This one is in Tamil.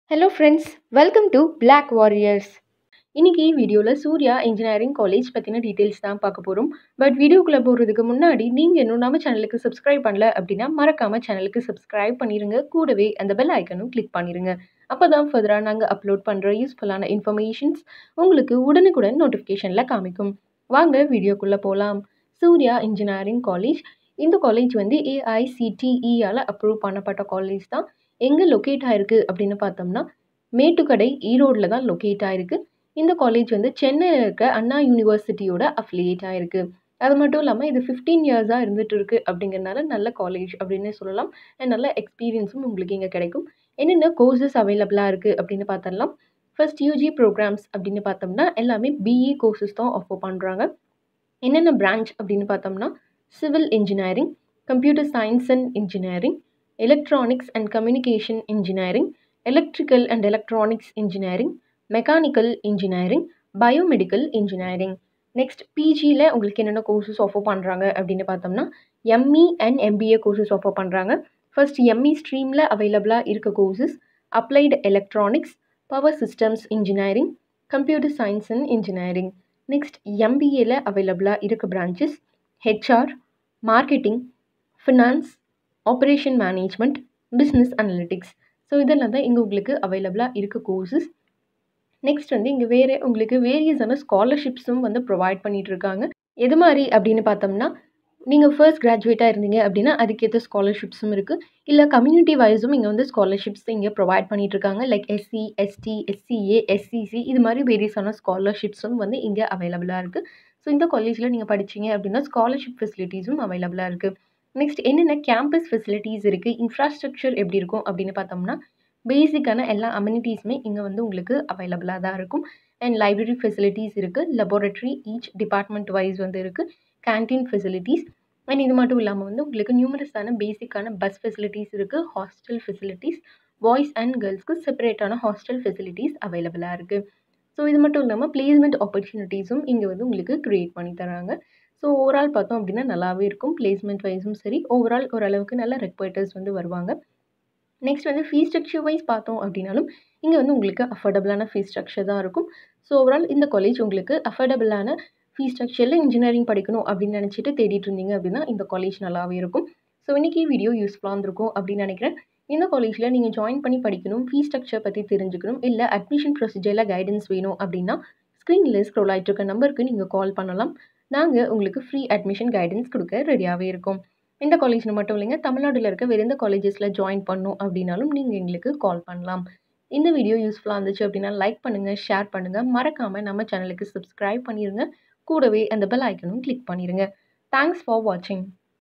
hello friends welcome to Black warriors இன்னைக்கு வீடியோவில் சூர்யா இன்ஜினியரிங் காலேஜ் பற்றின டீட்டெயில்ஸ் தான் பார்க்க போகிறோம் பட் வீடியோக்குள்ளே போகிறதுக்கு முன்னாடி நீங்கள் இன்னும் நம்ம சேனலுக்கு சப்ஸ்கிரைப் பண்ணல அப்படின்னா மறக்காமல் சேனலுக்கு சப்ஸ்கிரைப் பண்ணிடுங்க கூடவே அந்த பெல் ஐக்கனும் கிளிக் பண்ணிடுங்க அப்போ தான் ஃபர்தராக நாங்கள் அப்லோட் பண்ணுற யூஸ்ஃபுல்லான இன்ஃபர்மேஷன்ஸ் உங்களுக்கு உடனுக்குடன் நோட்டிஃபிகேஷனில் காமிக்கும் வாங்க வீடியோக்குள்ளே போகலாம் சூர்யா இன்ஜினியரிங் காலேஜ் இந்த காலேஜ் வந்து ஏஐசிடிஇயால் அப்ரூவ் பண்ணப்பட்ட காலேஜ் தான் எங்கே லொக்கேட் ஆயிருக்கு அப்படின்னு பார்த்தோம்னா மேட்டுக்கடை ஈரோடில் தான் லொக்கேட் ஆயிருக்கு இந்த காலேஜ் வந்து சென்னையில் இருக்க அண்ணா யூனிவர்சிட்டியோட அஃபிலியேட் ஆயிருக்கு அது மட்டும் இல்லாமல் இது ஃபிஃப்டீன் இயர்ஸாக இருந்துட்டு இருக்கு அப்படிங்கிறனால நல்ல காலேஜ் அப்படின்னு சொல்லலாம் அண்ட் நல்ல எக்ஸ்பீரியன்ஸும் உங்களுக்கு இங்கே கிடைக்கும் என்னென்ன கோர்சஸ் அவைலபிளாக இருக்குது அப்படின்னு பார்த்தரலாம் ஃபர்ஸ்ட் யூஜி ப்ரோக்ராம்ஸ் அப்படின்னு பார்த்தோம்னா எல்லாமே பிஇ கோர்சஸ் தான் ஆஃபர் பண்ணுறாங்க என்னென்ன பிரான்ச் அப்படின்னு பார்த்தோம்னா civil engineering computer science and engineering electronics and communication engineering electrical and electronics engineering mechanical engineering biomedical engineering next பிஜியில் உங்களுக்கு என்னென்ன கோர்சஸ் ஆஃபர் பண்ணுறாங்க அப்படின்னு பார்த்தோம்னா ME and MBA courses offer பண்ணுறாங்க ஃபர்ஸ்ட் எம்இ ஸ்ட்ரீமில் அவைலபிளாக இருக்க courses applied electronics power systems engineering computer science and engineering next எம்பிஏல அவைலபிளாக இருக்க branches HR marketing finance operation management business analytics so இதெல்லாம் தான் இங்கே உங்களுக்கு அவைலபிளாக இருக்க கோர்சஸ் நெக்ஸ்ட் வந்து இங்கே வேறு உங்களுக்கு வேரியஸான ஸ்காலர்ஷிப்ஸும் வந்து ப்ரொவைட் பண்ணிகிட்டு இருக்காங்க எது மாதிரி அப்படின்னு பார்த்தோம்னா நீங்கள் ஃபர்ஸ்ட் கிராஜுவேட்டாக இருந்தீங்க அப்படின்னா அதுக்கேற்ற ஸ்காலர்ஷிப்ஸும் இருக்குது இல்லை கம்யூனிட்டி வைஸும் இங்கே வந்து ஸ்காலர்ஷிப்ஸ் இங்கே ப்ரொவைட் பண்ணிகிட்டு இருக்காங்க like SC ST SCA SCC இது மாதிரி வேரியஸான ஸ்காலர்ஷிப்ஸும் வந்து இங்கே அவைலபிளாக இருக்குது ஸோ இந்த காலேஜில் நீங்கள் படிச்சீங்க அப்படின்னா ஸ்காலர்ஷிப் ஃபெசிலிட்டிஸும் அவைலபிளாக இருக்குது நெக்ஸ்ட் என்னென்ன கேம்பஸ் ஃபெசிலிட்டிஸ் இருக்குது இன்ஃப்ராஸ்ட்ரக்சர் எப்படி இருக்கும் அப்படின்னு பார்த்தோம்னா பேசிக்கான எல்லா அம்யூனிட்டிஸுமே இங்கே வந்து உங்களுக்கு அவைலபிளாக தான் இருக்கும் அண்ட் லைப்ரரி ஃபெசிலிட்டிஸ் இருக்குது லெபார்ட்டரி ஈச் டிபார்ட்மெண்ட் வைஸ் வந்து இருக்குது கேன்டீன் ஃபெசிலிட்டிஸ் அண்ட் இது மட்டும் இல்லாமல் வந்து உங்களுக்கு நியூமரஸான பேசிக்கான பஸ் ஃபெசிலிட்டிஸ் இருக்குது ஹாஸ்டல் ஃபெசிலிட்டிஸ் பாய்ஸ் அண்ட் கேர்ள்ஸ்க்கு செப்பரேட்டான ஹாஸ்டல் ஃபெசிலிட்டிஸ் அவைலபிளாக இருக்குது ஸோ இது மட்டும் இல்லாமல் பிளேஸ்மெண்ட் ஆப்பர்ச்சுனிட்டிஸும் இங்கே வந்து உங்களுக்கு க்ரியேட் பண்ணி தராங்க ஸோ ஓவரால் பார்த்தோம் அப்படின்னா நல்லாவே இருக்கும் பிளேஸ்மெண்ட் வைஸும் சரி ஓவரால் ஓரளவுக்கு நல்ல ரெக்வயர்டர்ஸ் வந்து வருவாங்க நெக்ஸ்ட் வந்து ஃபீஸ் ஸ்ட்ரக்சர் வைஸ் பார்த்தோம் அப்படின்னாலும் இங்கே வந்து உங்களுக்கு அஃபோர்டபுளான ஃபீஸ் ஸ்ட்ரக்சர் தான் இருக்கும் ஸோ ஓவரால் இந்த காலேஜ் உங்களுக்கு அஃபோர்டபுளான ஃபீஸ் ஸ்ட்ரக்சரில் இன்ஜினியரிங் படிக்கணும் அப்படின்னு நினச்சிட்டு தேடிட்டு இருந்தீங்க அப்படின்னா இந்த காலேஜ் நல்லாவே இருக்கும் ஸோ இன்றைக்கி வீடியோ யூஸ்ஃபுல்லாக இருந்திருக்கும் அப்படின்னு நினைக்கிறேன் இந்த காலேஜில் நீங்கள் ஜாயின் பண்ணி படிக்கணும் ஃபீஸ் ஸ்ட்ரக்சர் பற்றி தெரிஞ்சுக்கணும் இல்லை அட்மிஷன் ப்ரொசீஜரில் கைடன்ஸ் வேணும் அப்படின்னா ஸ்க்ரீனில் ஸ்க்ரோல் ஆகிட்டு இருக்க நம்பருக்கு நீங்கள் கால் பண்ணலாம் நாங்கள் உங்களுக்கு ஃப்ரீ அட்மிஷன் கைடன்ஸ் கொடுக்க ரெடியாகவே இருக்கோம் இந்த காலேஜில் மட்டும் இல்லைங்க தமிழ்நாட்டில் இருக்க வேறு எந்த காலேஜஸில் ஜாயின் பண்ணணும் அப்படின்னாலும் நீங்கள் எங்களுக்கு கால் பண்ணலாம் இந்த வீடியோ யூஸ்ஃபுல்லாக இருந்துச்சு அப்படின்னா லைக் பண்ணுங்கள் ஷேர் பண்ணுங்கள் மறக்காமல் நம்ம சேனலுக்கு சப்ஸ்கிரைப் பண்ணிடுங்க கூடவே அந்த பெல் ஐக்கனும் கிளிக் பண்ணிடுங்க தேங்க்ஸ் ஃபார் வாட்சிங்